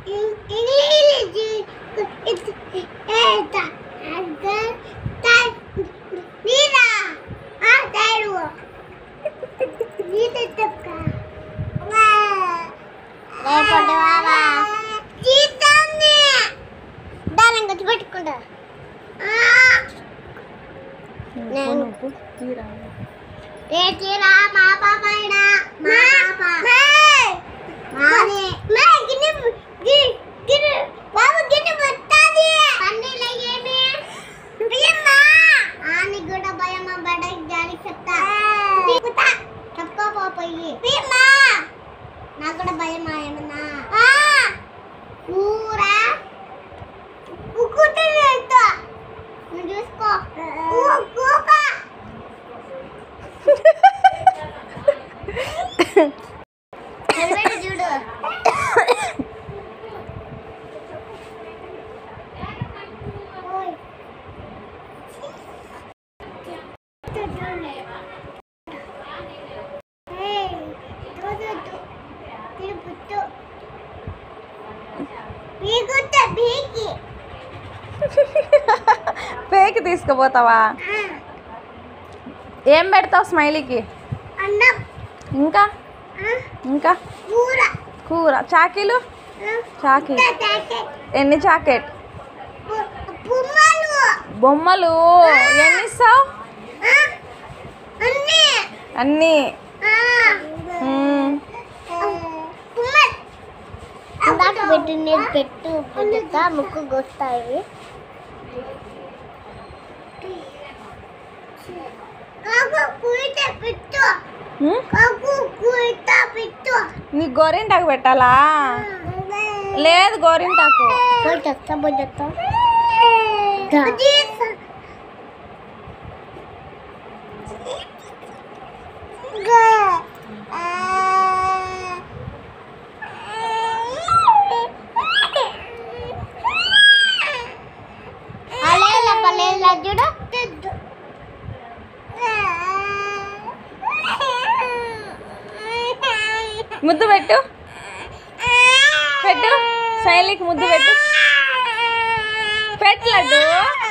పెట్టుకుంటా నేను రేటిరా మా పాపైనా మా పాప మాది మే గిన్నె గి- గిన్నె బాబు గిన్నె పట్టాది పన్నీల ఏమి భయమా ఆని కూడా భయమా బడకి జాలి చెప్తా దిగుతా తక్కువ పోయి భయమా నాకు కూడా భయమా ఏమన్నా కూర ఉక్కుతా నువ్వు చూసుకో కూప నిలబెట్టి చూడు బీకి పేకి తీసుకుపోతావా ఏం పెడతావు స్మైలీకి అన్నం ఇంకా ఇంకా కూర కూర చాకీలు చాకీ ఎన్ని చాకెట్ పుమ్మలు బొమ్మలు ఎన్ని ఇస్తావు అన్నీ అన్నీ మ్మ్. ఇందాక పెట్టినది పెట్టు పెట్టుతా ముక్కు కొస్తాయి పెట్టు మ్మ్? కాకు కుయిత పెట్టు నీ గోరింటాకు పెట్టాలా లేదు గోరింటాకు పోయిస్తా పోయిస్తా అలేల పలేల చూడు ముద్దు పెట్టు పెట్టు శైలికి ముద్దు పెట్టు పెట్టు లడ్డు